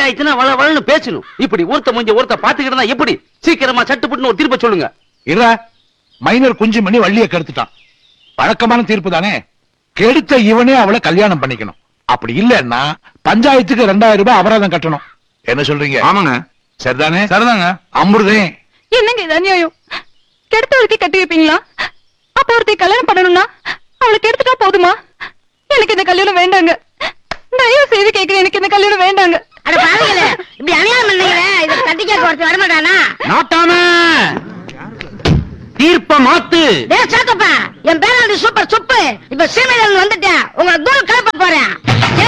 பஞ்சாயத்துனா வள வளன்னு பேசணும் இப்படி ஒருத்த முடிஞ்ச ஒருத்த பாத்துக்கிட்டு எப்படி சீக்கிரமா சட்டுப்புட்டுன்னு ஒரு தீர்ப்பை சொல்லுங்க இற மைனர் குஞ்சு மணி வள்ளிய கெடுத்துட்டான் வழக்கமான தீர்ப்பு தானே கெடுத்த இவனே அவளை கல்யாணம் பண்ணிக்கணும் அப்படி இல்லன்னா பஞ்சாயத்துக்கு ரெண்டாயிரம் ரூபாய் அபராதம் கட்டணும் என்ன சொல்றீங்க ஆமாங்க சரிதானே சரிதாங்க அமிர்தே என்னங்க இது அநியாயம் கெடுத்தவளுக்கு கட்டி வைப்பீங்களா அப்ப ஒருத்தைய கல்யாணம் பண்ணணும்னா அவளுக்கு எடுத்துட்டா போதுமா எனக்கு இந்த கல்யாணம் வேண்டாங்க தயவு செய்து கேக்குறேன் எனக்கு இந்த கல்யாணம் வேண்டாங்க அட பாருங்களே இப்படி அநியாயம் பண்ணீங்களே இத தட்டி கேட்க ஒருத்தர் வரமாட்டானா நாட்டாம தீர்ப்ப மாத்து டே சாத்தப்பா என் பேராண்டி சூப்பர் சுப்பு இப்ப சீமையில வந்துட்டேன் உங்களை தூள் கிளப்ப போறேன்